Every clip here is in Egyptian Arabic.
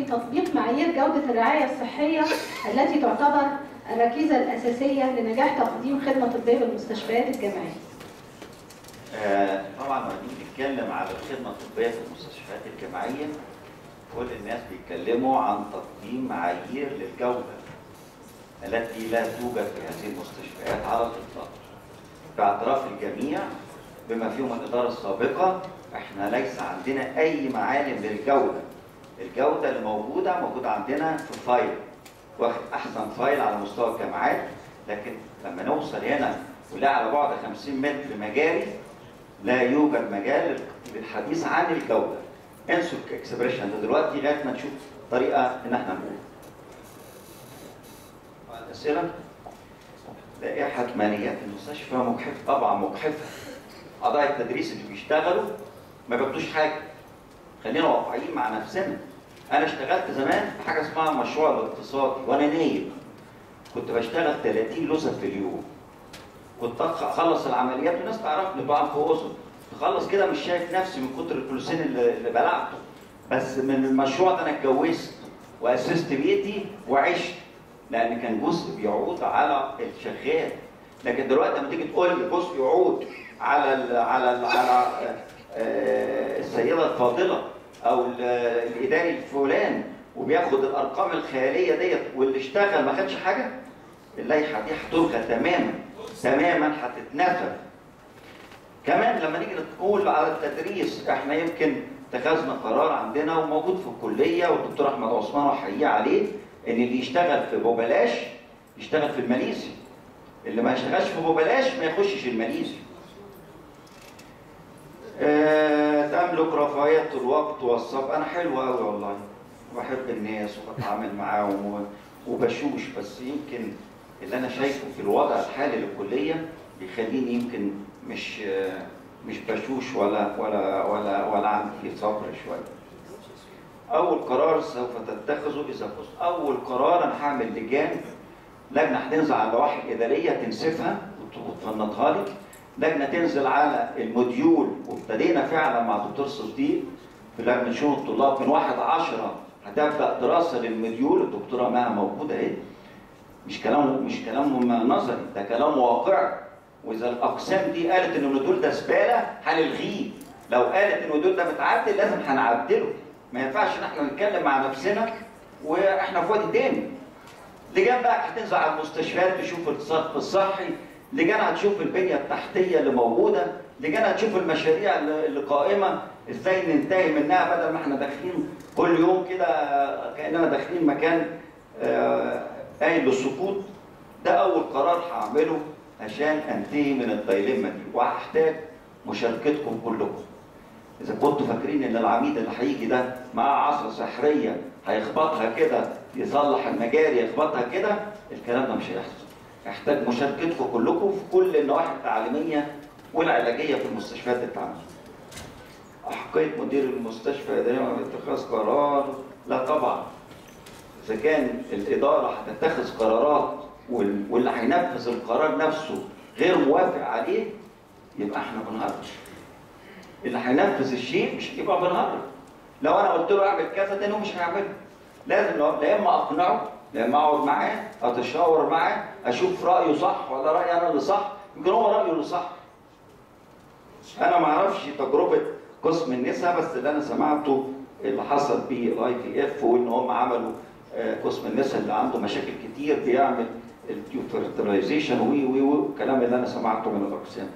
تطبيق معايير جودة الرعاية الصحية التي تعتبر الركيزة الأساسية لنجاح تقديم خدمة طبية بالمستشفيات الجامعية. آه، طبعا لما نيجي نتكلم على الخدمه الطبيه في المستشفيات الجامعيه كل الناس بيتكلموا عن تقديم معايير للجوده التي لا توجد في هذه المستشفيات على الاطلاق. باعتراف الجميع بما فيهم الاداره السابقه احنا ليس عندنا اي معالم للجوده. الجوده اللي موجوده موجوده عندنا في فايل واخد احسن فايل على مستوى الجامعات لكن لما نوصل هنا ولا على بعد 50 متر مجاري لا يوجد مجال للحديث عن الجوده انسوا الاكسبريشن ده دلوقتي لغايه ما نشوف طريقه ان احنا نقول الاسئله لائحه ماليات المستشفى مجحفه طبعا مجحفه اعضاء التدريس اللي بيشتغلوا ما بياخدوش حاجه خلينا واقعيين مع نفسنا انا اشتغلت زمان في حاجه اسمها المشروع الاقتصادي وانا نايم كنت بشتغل 30 لوزه في اليوم كنت اخلص العمليات والناس تعرفني بقى في اذن تخلص كده مش شايف نفسي من كتر الفلوسين اللي, اللي بلعته بس من المشروع ده انا اتجوزت واسست بيتي وعشت لان كان جزء بيعود على الشغال لكن دلوقتي لما تيجي تقول لي جزء يعود على ال على ال على آه، السيده الفاضله او ال- الاداري الفلان وبياخد الارقام الخياليه ديت واللي اشتغل ما خدش حاجه اللائحه دي هتلغى تماما تماما هتتنفذ كمان لما نيجي نقول على التدريس احنا يمكن اتخذنا قرار عندنا وموجود في الكليه والدكتور احمد عثمان وحييه عليه ان اللي يشتغل في ببلاش يشتغل في الماليزي اللي ما يشتغلش في ببلاش ما يخشش الماليزي آه، تملك رفاهية الوقت والصبر أنا حلو أوي والله وبحب الناس وبتعامل معاهم و- وبشوش بس يمكن اللي أنا شايفه في الوضع الحالي للكلية بيخليني يمكن مش آه، مش بشوش ولا ولا ولا ولا عندي صبر شوية. أول قرار سوف تتخذه إذا فزت أول قرار أنا هعمل لجان لجنة هتنزل على اللوائح الإدارية تنسفها وت- وتفنطها لي لجنه تنزل على الموديول وابتدينا فعلا مع الدكتور صديق في لجنه شؤون الطلاب من 1 10 هتبدا دراسه للموديول الدكتوره مها موجوده اهي مش كلام مش كلام نظري ده كلام واقعي واذا الاقسام دي قالت ان الموديول ده زباله هنلغيه لو قالت ان الموديول ده متعدل لازم هنعدله ما ينفعش ان احنا نتكلم مع نفسنا واحنا في وادي تاني لجان بقى هتنزل على المستشفيات تشوف الصرف الصحي لجان هتشوف البنيه التحتيه اللي موجوده لجان هتشوف المشاريع اللي اللي قائمه ازاي ننتهي منها بدل ما احنا داخلين كل يوم كده كاننا داخلين مكان آه، قايل للسقوط ده اول قرار هعمله عشان انتهي من الدايليما دي وهحتاج مشاركتكم كلكم اذا كنتوا فاكرين ان العميد اللي هيجي ده معاه عصا سحريه هيخبطها كده يصلح المجاري يخبطها كده الكلام ده مش هيحصل يحتاج مشاركتكم كلكم في كل النواحي التعليميه والعلاجيه في المستشفيات التعليميه أحقية مدير المستشفى دائما اتخاذ قرار لا طبعا إذا كان الإدارة هتتخذ قرارات وال- واللي هينفذ القرار نفسه غير موافق عليه يبقى احنا بنهرج اللي هينفذ الشيء مش يبقى بنهرج لو انا قلت له اعمل كذا تاني هو مش هيعمله لازم لو- لا اما اقنعه لا اما اقعد معاه اتشاور معاه اشوف رايه صح ولا رايي انا اللي صح يمكن هو رايه اللي صح انا ما اعرفش تجربه قسم النساء بس اللي انا سمعته اللي حصل بيه الاي تي اف وان هم عملوا آه، قسم النساء اللي عنده مشاكل كتير بيعمل الفيرتلايزيشن وي وي وي والكلام اللي انا سمعته من الاقسام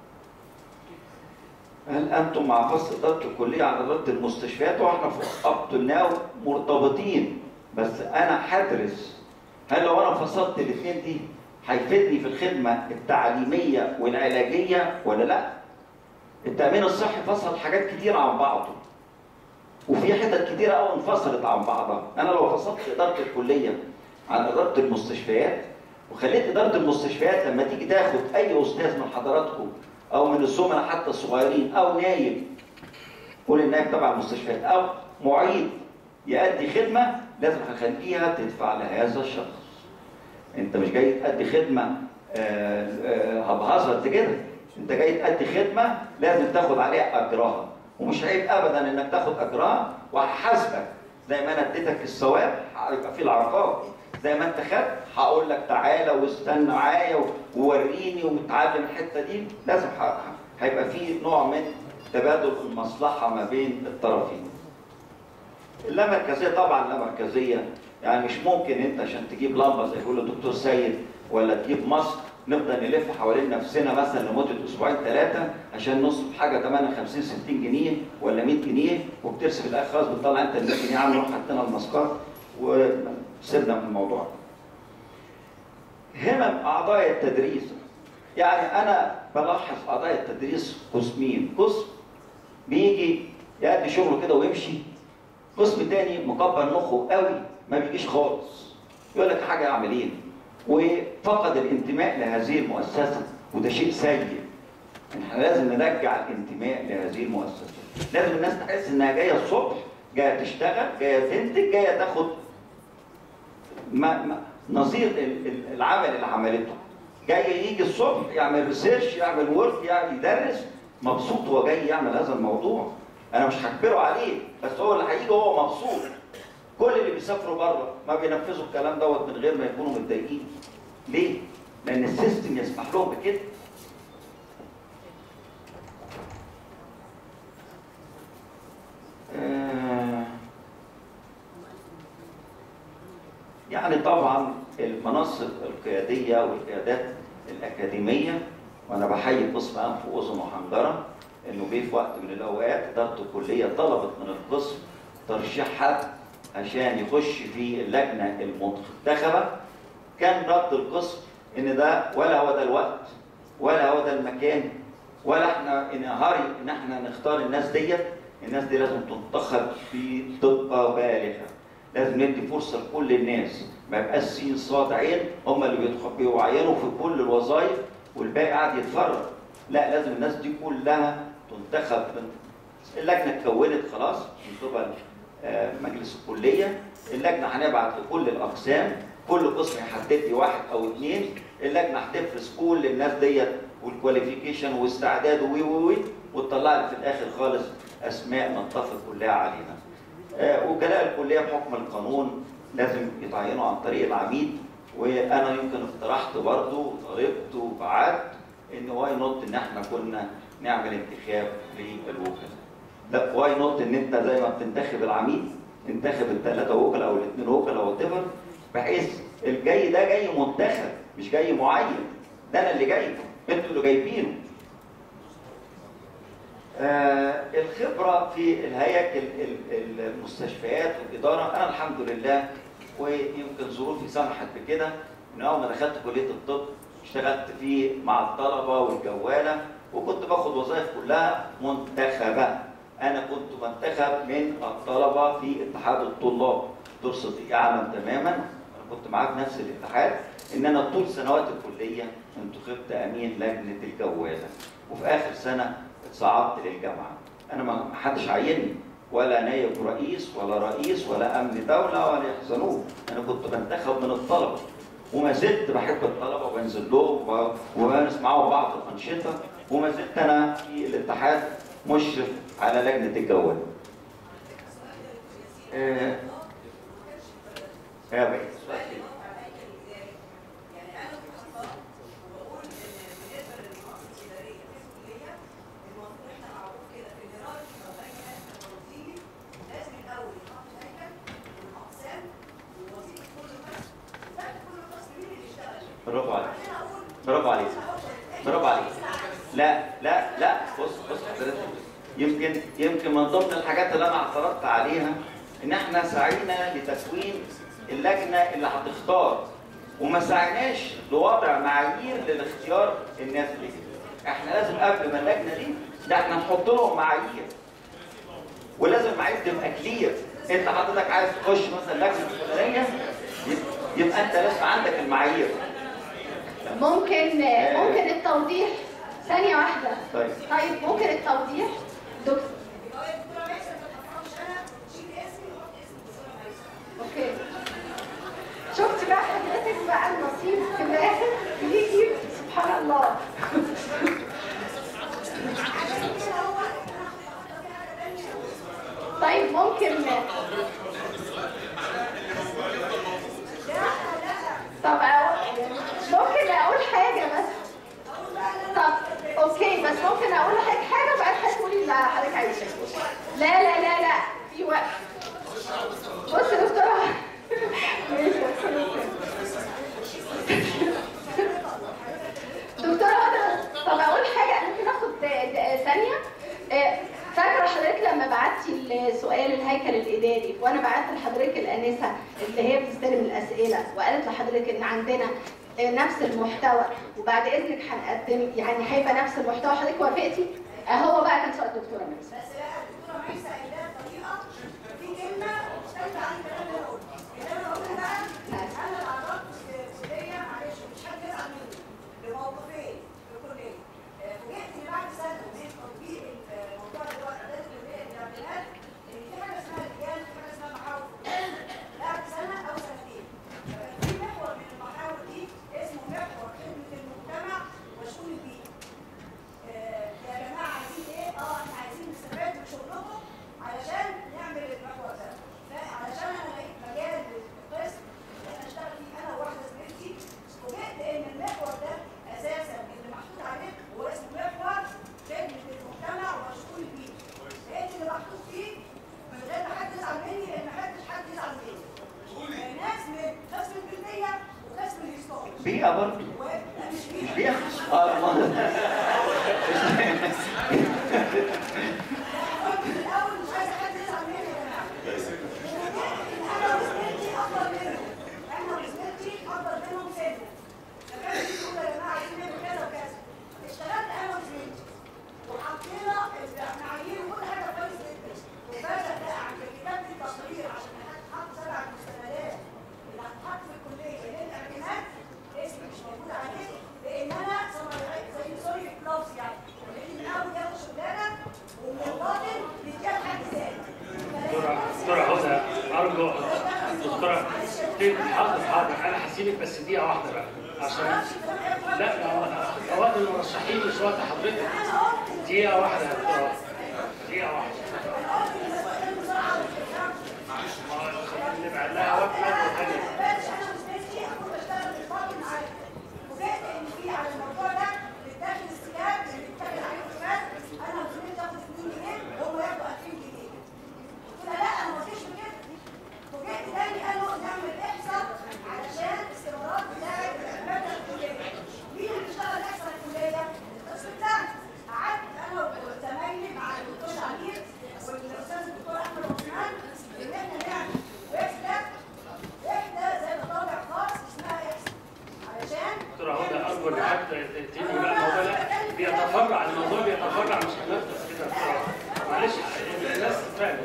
هل انتم مع فصل اداره الكليه عن اداره المستشفيات واحنا في اب ناو مرتبطين بس انا هدرس هل لو انا فصلت الاثنين دي هيفيدني في الخدمه التعليميه والعلاجيه ولا لا؟ التامين الصحي فصل حاجات كتير عن بعضه وفي حتت كتيره قوي انفصلت عن بعضها انا لو فصلت اداره الكليه عن اداره المستشفيات وخليت اداره المستشفيات لما تيجي تاخد اي استاذ من حضراتكم او من الزملاء حتى الصغيرين او نايب قول النائب تبع المستشفيات او معيد يأدي خدمه لازم هخليها تدفع لهذا الشخص انت مش جاي تأدي خدمه آه، آه، هبهزرت كده انت جاي تأدي خدمه لازم تاخد عليها اجرها ومش عيب ابدا انك تاخد اجرها وهحاسبك زي ما انا اديتك الثواب هيبقى في العقاب زي ما انت خدت هقول لك تعالى واستنى معايا و- ووريني وتعلم الحته دي لازم ه- هيبقى في نوع من تبادل المصلحه ما بين الطرفين اللامركزيه طبعا اللامركزيه يعني مش ممكن انت عشان تجيب لمبه زي يقول الدكتور سيد ولا تجيب مصر نفضل نلف حوالين نفسنا مثلا لمده اسبوعين ثلاثه عشان نصرف حاجه ثمنها 50 60 جنيه ولا 100 جنيه وبترسم في الاخر خلاص بتطلع انت ال 100 جنيه عم نروح حطينا الماسكات وسيبنا من الموضوع. همم اعضاء التدريس يعني انا بلاحظ اعضاء التدريس قسمين قسم بيجي يأدي شغله كده ويمشي قسم تاني مكبر مخه قوي ما بيجيش خالص يقول لك حاجه اعمل ايه وفقد الانتماء لهذه المؤسسه وده شيء سيء احنا لازم نرجع الانتماء لهذه المؤسسه لازم الناس تحس انها جايه الصبح جايه تشتغل جايه تنتج جايه تاخد ما ما نظير ال- ال- العمل اللي عملته جاي يجي الصبح يعمل ريسيرش يعمل ورك يعني يدرس مبسوط هو جاي يعمل هذا الموضوع انا مش هجبره عليه بس هو اللي هيجي هو مبسوط كل اللي بيسافروا بره ما بينفذوا الكلام دوت من غير ما يكونوا متضايقين ليه؟ لان السيستم يسمح لهم بكده آه، يعني طبعا المناصب القياديه والقيادات الاكاديميه وانا بحيي قسم انف واذن وحنجره انه جه في وقت من الاوقات اداره الكليه طلبت من القسم ترشيح حد عشان يخش في اللجنه المنتخبه كان رد القسم ان ده ولا هو ده الوقت ولا هو ده المكان ولا احنا ان هاري ان احنا نختار الناس ديت الناس دي لازم تنتخب في دقه بالغه لازم ندي فرصه لكل الناس ما يبقاش سين صاد عين هم اللي بيدخ- بيعينوا في كل الوظائف والباقي قاعد يتفرج لا لازم الناس دي كلها تنتخب من اللجنه اتكونت خلاص من قبل آه، مجلس الكليه اللجنه هنبعت لكل الاقسام كل قسم يحدد لي واحد او اثنين اللجنه هتفرز كل الناس ديت والكواليفيكيشن واستعداد وي وي وي وتطلع لي في الاخر خالص اسماء نتفق كلها عليها. آه، وكلاء الكليه بحكم القانون لازم يتعينوا عن طريق العميد وانا يمكن اقترحت برضه وطالبت وبعت ان واي نوت ان احنا كنا نعمل انتخاب للوكلاء. لا واي نوت ان انت زي ما بتنتخب العميد انتخب الثلاثه وكلاء او الاثنين وكلاء وات ايفر بحيث الجاي ده جاي منتخب مش جاي معين ده انا اللي جايبه انتوا اللي جايبينه آه الخبره في الهياكل ال- ال- المستشفيات والاداره انا الحمد لله ويمكن ظروفي سمحت بكده من اول ما دخلت كليه الطب اشتغلت فيه مع الطلبه والجواله وكنت باخد وظائف كلها منتخبه انا كنت منتخب من الطلبه في اتحاد الطلاب ترصدي اعلم تماما انا كنت معاه في نفس الاتحاد ان انا طول سنوات الكليه انتخبت امين لجنه الجواله وفي اخر سنه اتصعدت للجامعه انا ما ما حدش عيني ولا نائب رئيس ولا رئيس ولا امن دوله ولا يحزنون انا كنت بنتخب من الطلبه وما زلت بحب الطلبه وبنزل لهم و- وبمارس معاهم بعض الانشطه وما زلت انا في الاتحاد مشرف على لجنه الجواله. آه يا بيه سؤال كده. برافو عليك برافو عليك برافو عليك لا لا لا بص بص حضرتك يمكن يمكن من ضمن الحاجات اللي انا اعترضت عليها ان احنا سعينا لتكوين اللجنه اللي هتختار وما سعيناش لوضع معايير للاختيار الناس دي احنا لازم قبل ما اللجنه دي ده احنا نحط لهم معايير ولازم المعايير تبقى كلير انت حضرتك عايز تخش مثلا لجنه فلانيه يبقى- يبقى انت لازم عندك المعايير ممكن ممكن التوضيح ثانية واحدة طيب طيب ممكن التوضيح دكتور اوكي شفت بقى حضرتك بقى النصيب في الاخر يجي سبحان الله طيب ممكن بص يا دكتوره ماشي دكتوره هدى طب اقول حاجه ممكن اخد د- د- ثانيه آه، فاكره حضرتك لما بعتي السؤال الهيكل الاداري وانا بعت لحضرتك الانسه اللي هي بتستلم الاسئله وقالت لحضرتك ان عندنا آه، نفس المحتوى وبعد اذنك هنقدم يعني هيبقى نفس المحتوى حضرتك وافقتي؟ آه، هو بقى كان سؤال دكتوره ميرسي بس بقى الدكتوره ميسه قايلاه بطريقه في كلمه مختلفه عن الكلام اللي انا قلته اللي انا قلته بقى انا اتعرضت في كليه معلش مش حد يزعل مني لموقفين في الكليه آه، فوجئت ان بعد سنه من تطبيق الموضوع اللي هو اعداد الكليه الاعلانات ان في حاجه اسمها لجان في حاجه اسمها محاور بعد سنه او سنتين فكان في محور من المحاور دي اسمه محور خدمه المجتمع وشؤون البيئه آه، يا جماعه عايزين ايه؟ اه احنا عايزين نستفاد من شغلكم علشان نعمل المحور ده. فعلشان انا لقيت مجال للقسم اللي انا اشتغل فيه انا وواحده زميلتي فوجئت ان المحور ده اساسا اللي محطوط عليه هو اسمه محور خدمه المجتمع وشؤون البيئه. لقيت اللي محطوط فيه من غير ما حد يزعل مني لان ما حدش حد يزعل مني. آه، ناس من قسم البلديه وقسم الهيستوري. بيئة برضه و- مش بيئه بيئة اه الله. الأول مش عايزة حد يزعل مني يا جماعة. أنا وزميلتي أكبر منهم. أنا وزميلتي أكبر منهم سنا. فكانت بتقول يا جماعة عايزين نعمل كذا وكذا. اشتغلت أنا وزميلتي. وحطينا المعايير وكل حاجة كويس جدا. وبدأ بقى عند كتابة التقرير عشان هتحط سبع مستندات اللي هتتحط في الكلية للاعتماد اسمي مش موجود عليه لأن أنا صنايعية زي سوري كلوبس يعني. لأن من أول ياخد شغلانة ومن الباطن بيديها لحد تاني. دكتورة دكتورة هدى أرجو دكتورة حاضر حاضر أنا هسيبك بس دقيقة واحدة بقى عشان لا هو وقت المرشحين مش وقت حضرتك دقيقة واحدة يا دكتورة دقيقة واحدة ما نبعد لها وقت مرة ثانية بس انا وزميلتي اكون بشتغل في الباطن معاك وجئت ان في على الموضوع ده بيتاخد استجاب اللي بيتاخد عليه فلوس انا وزميلتي اخد 2 جنيه وهم ياخدوا 2000 جنيه قلت لها لا انا ما قلتش كده وجئت تاني قالوا نعمل احصاء علشان استمرار بتاعت الماده الكليه مين اللي بيشتغل احصاء الكليه؟ القسم بتاعنا قعدت انا وزمايلي مع الدكتور شعبير والاستاذ الدكتور احمد عثمان ان احنا نعمل وحده وحده زي مطابع خاص اسمها احصاء علشان دكتورة هدى أرجو إن حتى تنهي بقى الموضوع ده بيتفرع الموضوع بيتفرع مش هنفضل كده يا دكتورة. معلش الناس فاهمة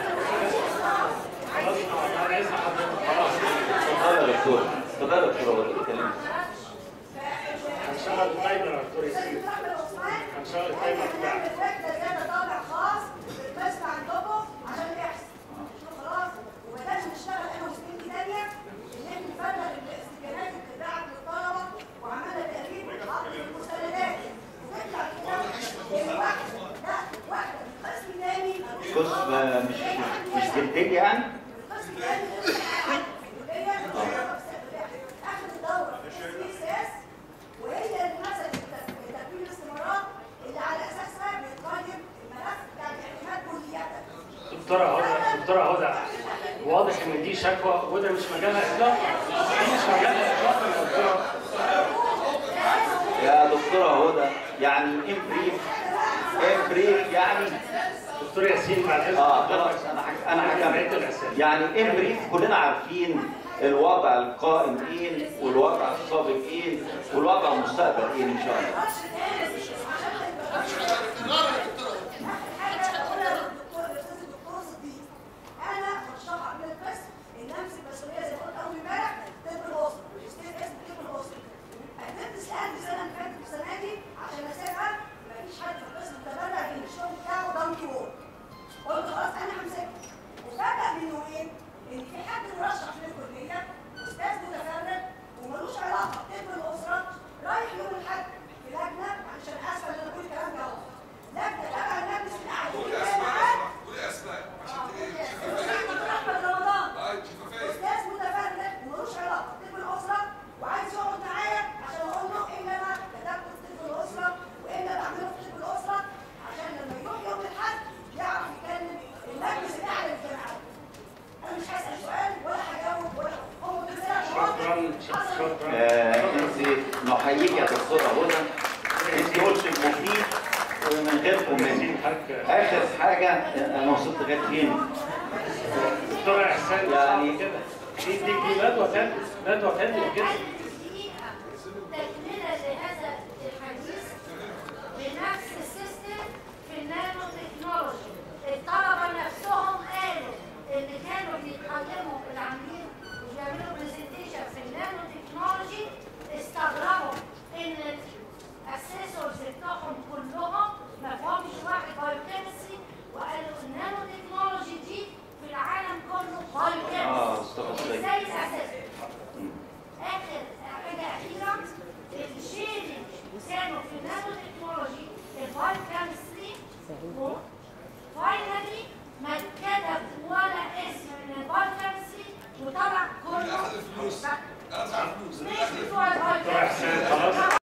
خلاص أنا عايز حضرتك خلاص اتفضل يا دكتور اتفضل يا دكتور هدى اتكلمي هنشغل التايمر يا دكتور ياسين هنشغل التايمر بتاعك وحده زياده طابع خاص بالقسم عندكم عشان يحصل خلاص وبدانا نشتغل انا وزميلتي تانيه ان احنا نفرغ الاستجابات اللي بتتبعت للطلبه وعملنا تقريب حط في المستندات وتطلع كده ان واحده لا واحده من قسم تاني قسم آه، مش مش مش بنتين يعني القسم الثاني الكليه اخذ الدوره في اس اس وهي اللي مسكت تكوين الاستمارات اللي على اساسها بيتقيم الملف بتاع الاعتماد كلياتا دكتورة هدى دكتورة هدى واضح ان دي شكوى وده مش مجالها اطلاقا دي مش مجالها اطلاقا يا دكتورة يا دكتورة هدى يعني ان بريف ان بريف يعني دكتور ياسين بعد اذنك اه خلاص انا حك... انا بقيت حكمت الاسئله يعني ان بريف كلنا عارفين الوضع القائم ايه والوضع السابق ايه والوضع المستقبل ايه ان شاء الله حاجه بقولها للدكتور الاستاذ الدكتور صديق انا مرشحه من القسم ان امسك مسؤوليه زي ما قلت اول امبارح طب الاسره ماجستير اسم طب الاسره قدمت استقالتي السنه اللي فاتت والسنه دي عشان اسيبها مفيش حد في القسم متبرع ان الشغل بتاعه دانكي وورد قلت خلاص انا همسكها وفجأة من يومين ان في حد مرشح في الكليه استاذ متفرد وملوش علاقه بطب الاسره رايح يوم الاحد في لجنه عشان اسفه ان انا بقول الكلام ده اهو لجنه آه، انت نحييك يا دكتوره هدى انت قلت المفيد ومن غيركم مني اخر حاجه انا وصلت لغايه فين؟ دكتور احسان يعني- كده دي دي دي ندوه ثانيه ندوه ثانيه كده دقيقة تكملة لهذا الحديث بنفس السيستم في النانو تكنولوجي الطلبة نفسهم قالوا اللي كانوا بيتكلموا العاملين وبيعملوا برزنتيشن في النانو تكنولوجي استغربوا ان الاسيسورز بتوعهم كلهم ما فيهمش واحد بايوكيمستري وقالوا النانو تكنولوجي دي في العالم كله اه بايوكيمستري استاذ ازاي سيد الاساس اخر حاجه اخيره الشيرنج كانوا في النانو تكنولوجي البايو كيمستري فاينلي ما اتكتب ولا اسم من البايو كيمستري وطلع كله اخذ الفلوس انا ادفع الفلوس مش بتوع البايو دكتور احسان خلاص